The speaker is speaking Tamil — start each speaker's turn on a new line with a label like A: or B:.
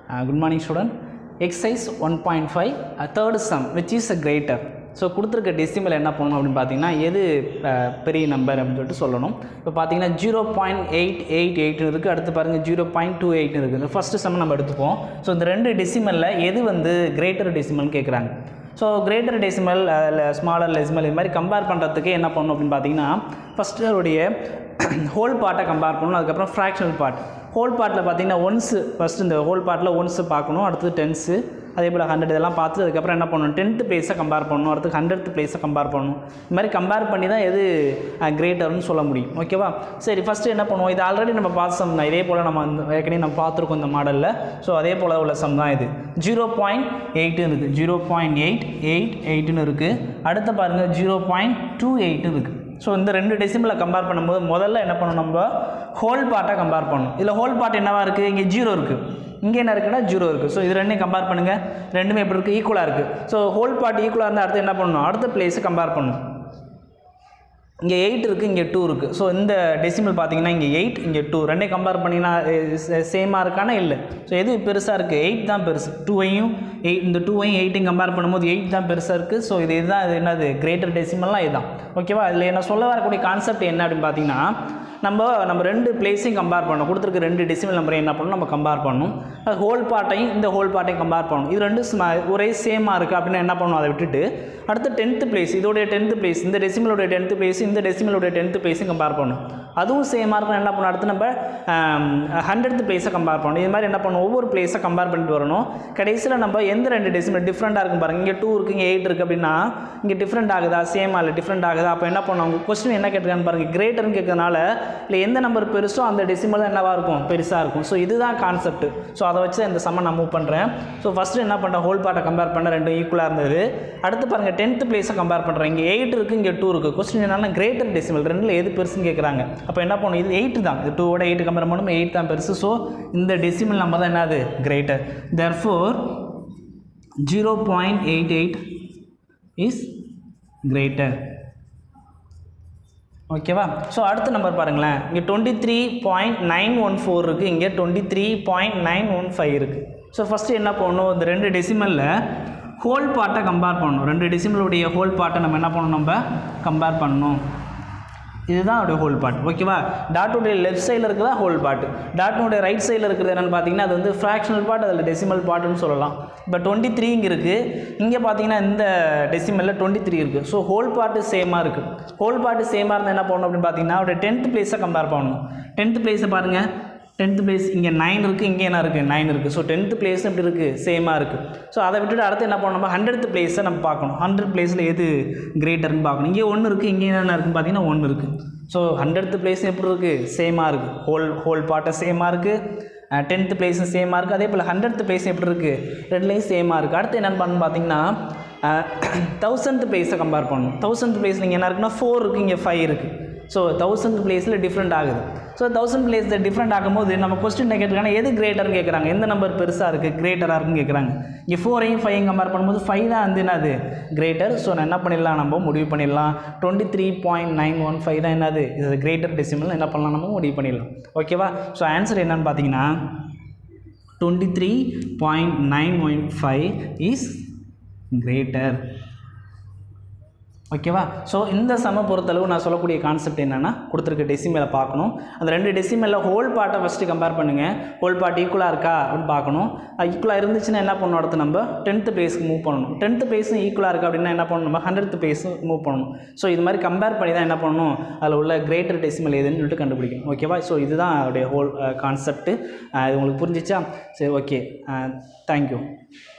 A: good morning student exercise one point five third sum which is a greater so கொடுத்துருக்க டெசிமல் என்ன பண்ணணும் அப்படின்னு பார்த்தீங்கன்னா எது அஹ், பெரிய நம்பர் அப்படின்னு சொல்லிட்டு சொல்லணும் இப்போ பார்த்தீங்கன்னா ஜீரோ பாயிண்ட் எயிட் எயிட் எயிட்னு இருக்குது அடுத்து பாருங்கள் ஜீரோ பாயிண்ட் டூ எயிட்னு இருக்குது இந்த ஃபஸ்ட்டு சம் நம்ம எடுத்துப்போம் ஸோ இந்த ரெண்டு டெசிமலில் எது வந்து கிரேட்டர் டெசிமல்னு கேட்குறாங்க so greater decimal smaller decimal இது மாதிரி கம்பேர் பண்ணுறதுக்கு என்ன பண்ணணும் அப்படின்னு பார்த்தீங்கன்னா ஃபஸ்ட்டு அதோடைய ஹோல் பார்ட்டை கம்பேர் பண்ணணும் அதுக்கப்புறம் ஃப்ராக்ஷனல் பார்ட் ஹோல் பார்ட்டில் பார்த்தீங்கன்னா ஒன்ஸு ஃபஸ்ட்டு இந்த ஹோல் பார்ட்டில் ஒன்ஸு பார்க்கணும் அடுத்தது டென்ஸு அதே போல் ஹண்ட்ரட் இதெல்லாம் பார்த்து அதுக்கப்புறம் என்ன பண்ணணும் டென்த்து பிளேஸை கம்பேர் பண்ணணும் அடுத்து ஹண்ட்ரட் பிளேஸை கம்பேர் பண்ணணும் இந்த மாதிரி கம்பேர் பண்ணி தான் எது கிரேட்டர்னு சொல்ல முடியும் ஓகேவா சரி ஃபஸ்ட்டு என்ன பண்ணுவோம் இது ஆல்ரெடி நம்ம பார்த்த சம் தான் இதே போல் நம்ம அந்த ஏற்கனவே நம்ம பார்த்துருக்கோம் இந்த மாடலில் ஸோ அதே போல் உள்ள சம் தான் இது ஜீரோ பாயிண்ட் எயிட்டுன்னு இருக்குது ஜீரோ பாயிண்ட் எயிட் எயிட் எயிட்டுன்னு இருக்குது அடுத்து பாருங்கள் ஜீரோ பாயிண்ட் டூ எயிட்டு இருக்குது ஸோ இந்த ரெண்டு டெசிமலை கம்பேர் பண்ணும்போது முதல்ல என்ன பண்ணணும் நம்ம ஹோல் பார்ட்டை கம்பேர் பண்ணணும் இதில் ஹோல் பார்ட் என்னவா இருக்குது இங்கே ஜீரோ இருக்குது இங்கே என்ன இருக்குன்னா ஜீரோ இருக்குது ஸோ இது ரெண்டையும் கம்பேர் பண்ணுங்கள் ரெண்டுமே எப்படி இருக்குது ஈக்குவலாக இருக்குது ஸோ ஹோல் பார்ட் ஈக்குவலாக இருந்தால் அடுத்து என்ன பண்ணணும் அடுத்த பிளேஸை கம்பேர் பண்ணணும் இங்கே எயிட் இருக்குது இங்கே டூ இருக்குது ஸோ இந்த டெசிமல் பார்த்தீங்கன்னா இங்கே எயிட் இங்கே டூ ரெண்டையும் கம்பேர் பண்ணிங்கன்னா சேமாக இருக்கானா இல்லை ஸோ எது பெருசாக இருக்குது எயிட் தான் பெருசு டூவையும் எயிட் இந்த டூவையும் எயிட்டையும் கம்பேர் பண்ணும்போது எயிட் தான் பெருசாக இருக்குது ஸோ இது இதுதான் இது என்னது கிரேட்டர் டெசிமல்லாம் இதுதான் ஓகேவா இதில் என்ன சொல்ல வரக்கூடிய கான்செப்ட் என்ன அப்படின்னு பார்த்தீங்கன்னா நம்ம நம்ம ரெண்டு பிளேஸையும் கம்பேர் பண்ணணும் கொடுத்துருக்க ரெண்டு டெசிமல் நம்பரை என்ன பண்ணணும் நம்ம கம்பேர் பண்ணணும் அது ஹோல் பார்ட்டையும் இந்த ஹோல் பார்ட்டையும் கம்பேர் பண்ணணும் இது ரெண்டும் ஸ்ம- ஒரே சேமாக இருக்குது அப்படின்னு என்ன பண்ணணும் அதை விட்டுட்டு அடுத்து டென்த்து பிளேஸ் இதோடைய டென்த்து பிளேஸ் இந்த டெசிமலோடைய டென்த்து பிளேஸ் இந்த டெசிமலோடைய டென்த்து பிளேஸையும் கம்பேர் பண்ணணும் அதுவும் சேமாக இருக்கணும் என்ன பண்ணணும் அடுத்து நம்ம ஹண்ட்ரட் பிளேஸை கம்பேர் பண்ணணும் இது மாதிரி என்ன பண்ணணும் ஒவ்வொரு பிளேஸை கம்பேர் பண்ணிட்டு வரணும் கடைசியில் நம்ம எந்த ரெண்டு டெசிமல் டிஃப்ரெண்ட்டாக இருக்கும் பாருங்க இங்கே டூ இருக்குது இங்கே எயிட் இருக்குது அப்படின்னா இங்கே டிஃப்ரெண்ட் ஆகுதா சேமாக இல்லை டிஃப்ரெண்ட் ஆகுதா அப்போ என்ன பண்ணணும் அவங்க கொஸ்டின் என்ன கேட்டிருக்கான்னு பாருங்கள் கிரேட்டர்னு கேட்கறதுனால இல்லை எந்த நம்பர் பெருசோ அந்த டெசிமல் தான் என்னவாக இருக்கும் பெருசாக இருக்கும் ஸோ இதுதான் கான்செப்ட் ஸோ அதை வச்சு தான் இந்த சம்ம நான் மூவ் பண்ணுறேன் ஸோ ஃபஸ்ட்டு என்ன பண்ணுறேன் ஹோல் பார்ட்டை கம்பேர் பண்ண ரெண்டும் ஈக்குவலாக இருந்தது அடுத்து பாருங்கள் டென்த்து பிளேஸை கம்பேர் பண்ணுறேன் இங்கே எயிட் இருக்குது இங்கே டூ இருக்குது கொஸ்டின் என்னன்னா கிரேட்டர் டெசிமல் ரெண்டில் எது பெருசுன்னு கேட்குறாங்க அப்போ என்ன பண்ணணும் இது எயிட் தான் இது டூவோட எயிட் கம்பேர் பண்ணும் எயிட் தான் பெருசு ஸோ இந்த டெசிமல் நம்பர் தான் என்னது greater therefore zero point eight eight is greater ஓகேவா ஸோ அடுத்த நம்பர் பாருங்களேன் இங்கே twenty three point nine one four இருக்குது இங்கே twenty three point nine one five இருக்குது ஸோ ஃபஸ்ட்டு என்ன பண்ணணும் இந்த ரெண்டு டெசிமலில் ஹோல் பார்ட்டை கம்பேர் பண்ணணும் ரெண்டு டெசிமலுடைய ஹோல் பார்ட்டை நம்ம என்ன பண்ணணும் நம்ம கம்பேர் பண்ணணும் இதுதான் அவருடைய ஹோல் பார்ட் ஓகேவா டாட்டுடைய லெஃப்ட் சைடில் இருக்கிறதா ஹோல் பார்ட் டாட்டினுடைய ரைட் சைடில் இருக்கிறது என்னென்னு பார்த்தீங்கன்னா அது வந்து ஃப்ராக்ஷனல் பார்ட் அதில் டெசிமல் பார்ட்னு சொல்லலாம் இப்போ டுவெண்ட்டி த்ரீ இங்கே இருக்குது இங்கே பார்த்தீங்கன்னா இந்த டெசிமலில் டுவெண்ட்டி த்ரீ இருக்குது ஸோ ஹோல் பார்ட்டு சேமாக இருக்குது ஹோல் பார்ட்டு சேமாக இருந்தால் என்ன பண்ணணும் அப்படின்னு பார்த்தீங்கன்னா அவருடைய டென்த் பிளேஸை கம்பேர் பண்ணணும் டென்த் பிளேஸை பாருங்கள் டென்த்து பிளேஸ் இங்கே நைன் இருக்குது இங்கே என்ன இருக்குது நைன் இருக்குது ஸோ டென்த்து பிளேஸ் எப்படி இருக்குது சேமாக இருக்குது ஸோ அதை விட்டுட்டு அடுத்து என்ன பண்ணணும் நம்ம ஹண்ட்ரட் பிளேஸை நம்ம பார்க்கணும் ஹண்ட்ரட் பிளேஸில் எது கிரேட்டர்னு பார்க்கணும் இங்கே ஒன்று இருக்குது இங்கே என்ன இருக்குன்னு பார்த்தீங்கன்னா ஒன்று இருக்குது ஸோ ஹண்ட்ரட் பிளேஸ் எப்படி இருக்குது சேமாக இருக்குது ஹோல் ஹோல் பார்ட்டை சேமாக இருக்குது டென்த்து பிளேஸும் சேமாக இருக்குது அதே போல் ஹண்ட்ரட் பிளேஸ் எப்படி இருக்குது ரெண்டுலேயும் சேமாக இருக்குது அடுத்து என்னென்னு பண்ணணும் பார்த்தீங்கன்னா தௌசண்ட் பிளேஸை கம்பேர் பண்ணணும் தௌசண்ட் பிளேஸ் இங்கே என்ன இருக்குன்னா ஃபோர் இருக்குது இங்கே ஃபைவ் இருக்குது ஸோ தௌசண்ட் பிளேஸில் டிஃப்ரெண்ட் ஆகுது ஸோ தௌசண்ட் பிளேஸில் டிஃப்ரெண்ட் ஆகும்போது நம்ம கொஸ்டின் கேட்டிருக்காங்க எது கிரேட்டர்னு கேட்குறாங்க எந்த நம்பர் பெருசாக இருக்குது கிரேட்டராக இருக்குன்னு கேட்குறாங்க இங்கே ஃபோரையும் ஃபைவையும் கம்பேர் பண்ணும்போது ஃபைவ் தான் வந்து என்னது கிரேட்டர் ஸோ நான் என்ன பண்ணிடலாம் நம்ம முடிவு பண்ணிடலாம் twenty three point nine one five தான் என்னது இது கிரேட்டர் டெசிமல் என்ன பண்ணலாம் நம்ம முடிவு பண்ணிடலாம் ஓகேவா ஸோ ஆன்சர் என்னன்னு பார்த்தீங்கன்னா twenty three point nine one five is greater ஓகேவா ஸோ இந்த சம பொறுத்தளவு நான் சொல்லக்கூடிய கான்செப்ட் என்னென்னா கொடுத்துருக்க டெசிமலை பார்க்கணும் அந்த ரெண்டு டெசிமலில் ஹோல் பார்ட்டை ஃபஸ்ட்டு கம்பேர் பண்ணுங்கள் ஹோல் பார்ட் ஈக்குவலாக இருக்கா அப்படின்னு பார்க்கணும் ஈக்குவலாக இருந்துச்சுன்னா என்ன பண்ணணும் அடுத்து நம்ம டென்த்து பிளேஸ்க்கு மூவ் பண்ணணும் டென்த்து பிளேஸும் ஈக்குவலாக இருக்குது அப்படின்னா என்ன பண்ணணும் நம்ம ஹண்ட்ரட் பிளேஸும் மூவ் பண்ணணும் ஸோ இது மாதிரி கம்பேர் பண்ணி தான் என்ன பண்ணணும் அதில் உள்ள கிரேட்டர் டெசிமல் எதுன்னு சொல்லிட்டு கண்டுபிடிக்கணும் ஓகேவா ஸோ இதுதான் அதோடைய ஹோல் கான்செப்ட்டு இது உங்களுக்கு புரிஞ்சிச்சா சரி ஓகே தேங்க்யூ